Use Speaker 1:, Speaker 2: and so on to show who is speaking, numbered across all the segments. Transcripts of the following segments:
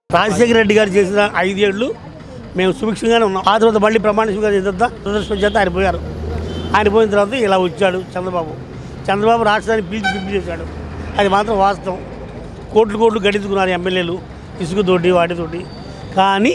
Speaker 1: రాజశేఖర రెడ్డి గారు చేసిన ఐదేళ్లు మేము సుభిక్షంగానే ఉన్నాం ఆ తర్వాత మళ్ళీ ప్రమాణ స్వీకారం చేద్దాం దురదృష్టం చేత ఆయన పోయారు ఆయన పోయిన తర్వాత ఇలా వచ్చాడు చంద్రబాబు చంద్రబాబు రాష్ట్రాన్ని పీల్చి పిప్పి చేశాడు అది మాత్రం వాస్తవం కోట్లు కోట్లు గడించుకున్నారు ఎమ్మెల్యేలు ఇసుకతోటి వాటితోటి కానీ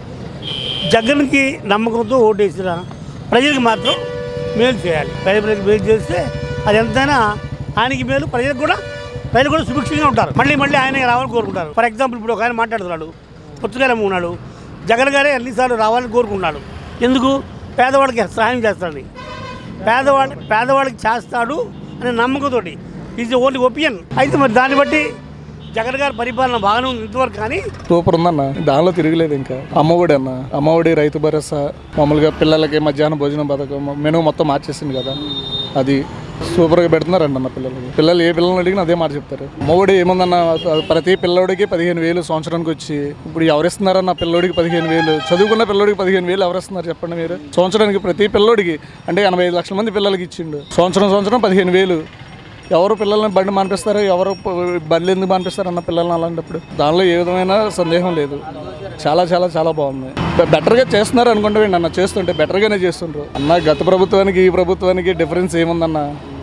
Speaker 1: జగన్కి నమ్మకంతో ఓటేసిన ప్రజలకు మాత్రం మేలు చేయాలి ప్రజలకు మేలు చేస్తే అది ఎంతైనా ఆయనకి మేలు ప్రజలకు కూడా ప్రజలు కూడా సుభిక్షంగా ఉంటారు మళ్ళీ మళ్ళీ ఆయన రావాలని కోరుకుంటారు ఫర్ ఎగ్జాంపుల్ ఇప్పుడు ఒక ఆయన మాట్లాడుతున్నాడు పుచ్చకాయలు ఉన్నాడు జగన్ గారే అన్నిసార్లు రావాలని కోరుకున్నాడు ఎందుకు పేదవాళ్ళకి సహాయం చేస్తాడని పేదవాళ్ళ పేదవాళ్ళకి చేస్తాడు అనే నమ్మకంతోటి ఈజ్ ఓన్లీ ఒపీనియన్ అయితే మరి దాన్ని బట్టి జగన్ గారి పరిపాలన బాగానే ఉంది ఇంతవరకు కానీ
Speaker 2: సూపర్ ఉందన్న దానిలో తిరగలేదు ఇంకా అమ్మఒడి అన్న అమ్మఒడి రైతు భరోసా మామూలుగా పిల్లలకి మధ్యాహ్నం భోజనం పథకం మెనూ మొత్తం మార్చేసింది కదా అది సూపర్గా పెడుతున్నారండి అన్న పిల్లలకి పిల్లలు ఏ పిల్లల్ని అడిగినా అదే మాట చెప్తారు అమ్మఒడి ఏముందన్న ప్రతి పిల్లోడికి పదిహేను వేలు సంవత్సరానికి వచ్చి ఇప్పుడు ఎవరిస్తున్నారన్న పిల్లోడికి పదిహేను వేలు చదువుకున్న పిల్లోడికి పదిహేను వేలు ఎవరిస్తున్నారు చెప్పండి మీరు సంవత్సరానికి ప్రతి పిల్లోడికి అంటే ఎనభై ఐదు లక్షల మంది పిల్లలకి ఇచ్చిండు సంవత్సరం సంవత్సరం పదిహేను వేలు ఎవరు పిల్లల్ని బండి మానిపిస్తారు ఎవరు ప- బండ్లు ఎందుకు మానిపిస్తారు అన్న పిల్లల్ని అలాంటప్పుడు దానిలో ఏ విధమైన సందేహం లేదు చాలా చాలా చాలా బాగుంది బె- బెటర్గా చేస్తున్నారు అనుకుంటే అన్న చేస్తుంటే బెటర్గానే చేస్తుండ్రు అన్న గత ప్రభుత్వానికి ఈ ప్రభుత్వానికి డిఫరెన్స్ ఏముందన్న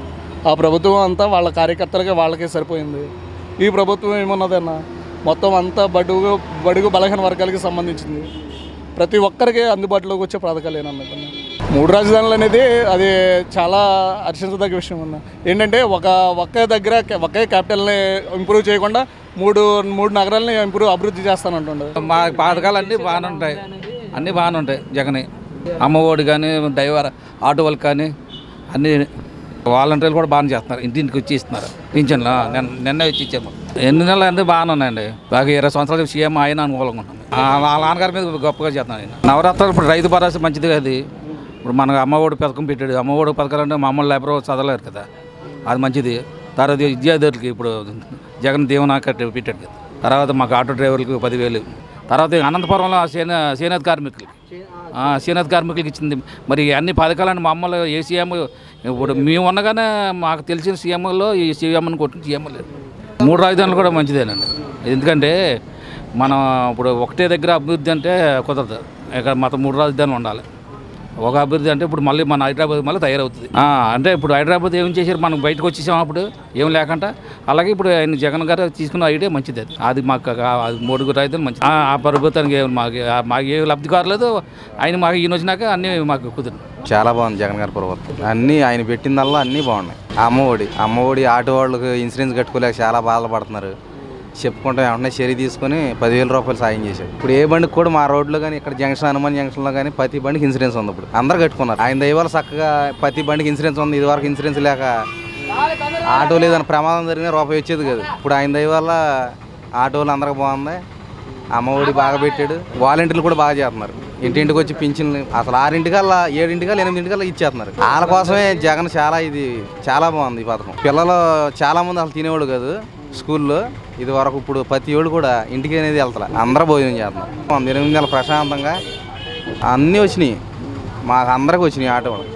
Speaker 2: ఆ ప్రభుత్వం అంతా వాళ్ళ కార్యకర్తలకే వాళ్ళకే సరిపోయింది ఈ ప్రభుత్వం ఏమున్నదన్న మొత్తం అంతా బడుగు బడుగు బలహీన వర్గాలకి సంబంధించింది ప్రతి ఒక్కరికి అందుబాటులోకి వచ్చే పథకాలు ఏనన్నది మూడు రాజధానులు అనేది అది చాలా హర్షించదగ్గ విషయం అన్న ఏంటంటే ఒక ఒకే దగ్గర ఒకే క్యాపిటల్ని ఇంప్రూవ్ చేయకుండా మూడు మూడు నగరాలని ఇంప్రూవ్ అభివృద్ధి చేస్తానంటుండదు
Speaker 3: మా పథకాలు అన్నీ బాగానే ఉంటాయి అన్నీ బాగానే ఉంటాయి జగన్ అమ్మఒడి కానీ డ్రైవర్ ఆటో వాళ్ళకి కానీ అన్నీ వాలంటీర్లు కూడా బాగానే చేస్తున్నారు ఇంటింటికి వచ్చి ఇస్తున్నారు పింఛన్లు ఆ, నిన్న నిన్న వచ్చి ఇచ్చాము ఎన్ని నెలలు అంటే బాగానే ఉన్నాయండి బాగా ఇరవై సంవత్సరాలు సీఎం ఆయన అనుకూలంగా ఉన్నాం ఆ, వాళ్ళ నాన్నగారి మీద గొప్పగా చేస్తున్నాను ఆయన నవరాత్రులు ఇప్పుడు రైతు భరోసా మంచిది అది ఇప్పుడు మనకు అమ్మఒడి పథకం పెట్టాడు అమ్మఒడి పథకాలు అంటే మామూలు లేబర్ చదవలేరు కదా అది మంచిది తర్వాత విద్యార్థులకి ఇప్పుడు జగన్ దీవెన కట్టి పెట్టాడు కదా తర్వాత మాకు ఆటో డ్రైవర్లకు పదివేలు తర్వాత అనంతపురంలో సేన చేనేత కార్మికులకి ఆ, చేనేత కార్మికులకి ఇచ్చింది మరి అన్ని పథకాలను మామూలు ఏ సీఎం ఇప్పుడు మేము ఉండగానే మాకు తెలిసిన సీఎంలో ఈ సీఎంని కొట్టిన సీఎం లేదు మూడు రాజధానులు కూడా మంచిదేనండి ఎందుకంటే మనం ఇప్పుడు ఒకటే దగ్గర అభివృద్ధి అంటే కుదరదు ఇక్కడ మొత్తం మూడు రాజధానులు ఉండాలి ఒక అభివృద్ధి అంటే ఇప్పుడు మళ్ళీ మన హైదరాబాద్ మళ్ళీ తయారవుతుంది ఆ, అంటే ఇప్పుడు హైదరాబాద్ ఏం చేశారు మనం బయటకు వచ్చేసాం అప్పుడు ఏం లేకుండా అలాగే ఇప్పుడు ఆయన జగన్ గారు తీసుకున్న ఐడియా మంచిది అది అది మాకు కా- అది మూడుగురు రైతులు మంచిది ఆ ఆ ప్రభుత్వానికి ఏం మాకు ఆ మాకు ఏ లబ్ధి కారలేదు ఆయన మాకు ఈయన వచ్చినాక అన్నీ మాకు కుదిరింది
Speaker 4: చాలా బాగుంది జగన్ గారి ప్రభుత్వం అన్నీ ఆయన పెట్టిందల్లా అన్నీ బాగున్నాయి అమ్మఒడి అమ్మఒడి ఆటో వాళ్ళకి ఇన్సూరెన్స్ కట్టుకోలేక చాలా బాధపడుతున్నారు చెప్పుకుంటే వెంటనే చర్య తీసుకొని పదివేల రూపాయలు సాయం చేశాడు ఇప్పుడు ఏ బండికి కూడా మా రోడ్లో కానీ ఇక్కడ జంక్షన్ హనుమాన్ జంక్షన్లో కానీ ప్రతి బండికి ఇన్సూరెన్స్ ఉంది ఇప్పుడు అందరు కట్టుకున్నారు ఆయన దయవల్ల చక్కగా ప్రతి బండికి ఇన్సూరెన్స్ ఉంది ఇదివరకు ఇన్సూరెన్స్ లేక ఆటో లేదని ప్రమాదం జరిగిన రూపాయి వచ్చేది కాదు ఇప్పుడు ఆయన దయ వల్ల ఆటోలు అందరికి బాగుంది అమ్మఒడి బాగా పెట్టాడు వాలంటీర్లు కూడా బాగా చేస్తున్నారు ఇంటింటికి వచ్చి పింఛన్లు అసలు ఆరింటికల్లా ఏడింటికల్లా ఎనిమిదింటికల్లా ఇచ్చేస్తున్నారు వాళ్ళ కోసమే జగన్ చాలా ఇది చాలా బాగుంది ఈ పథకం పిల్లలు చాలా మంది అసలు తినేవాడు కాదు స్కూల్లో ఇది వరకు ఇప్పుడు ప్రతి ఏడు కూడా ఇంటికి అనేది వెళ్తారు అందరూ భోజనం చేస్తున్నారు ఎనిమిది నెలలు ప్రశాంతంగా అన్నీ వచ్చినాయి మాకు అందరికి వచ్చినాయి ఆటో వాళ్ళు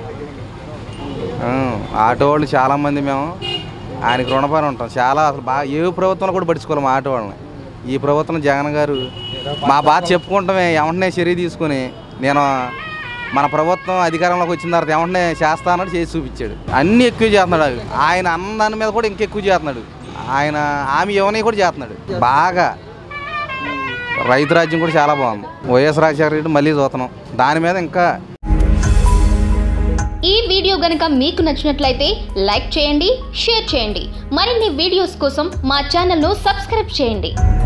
Speaker 4: ఆ, ఆటో వాళ్ళు చాలామంది మేము ఆయనకి రుణపడి ఉంటాం చాలా అసలు బాగా ఏ ప్రభుత్వంలో కూడా పట్టించుకోవాలి మా ఆటో వాళ్ళని ఈ ప్రభుత్వం జగన్ గారు మా బాధ చెప్పుకుంటామే వెంటనే చర్య తీసుకొని నేను మన ప్రభుత్వం అధికారంలోకి వచ్చిన తర్వాత వెంటనే చేస్తానని చేసి చూపించాడు అన్నీ ఎక్కువ చేస్తున్నాడు ఆయన అన్న దాని మీద కూడా ఇంకెక్కువ చేస్తున్నాడు ఆయన ఆమె ఇవన్నీ కూడా చేస్తున్నాడు బాగా రైతు రాజ్యం కూడా చాలా బాగుంది వైఎస్ రాజశేఖర రెడ్డి మళ్ళీ చూస్తున్నాం దాని మీద ఇంకా
Speaker 5: ఈ వీడియో గనుక మీకు నచ్చినట్లయితే లైక్ చేయండి షేర్ చేయండి మరిన్ని వీడియోస్ కోసం మా ఛానల్ను సబ్స్క్రైబ్ చేయండి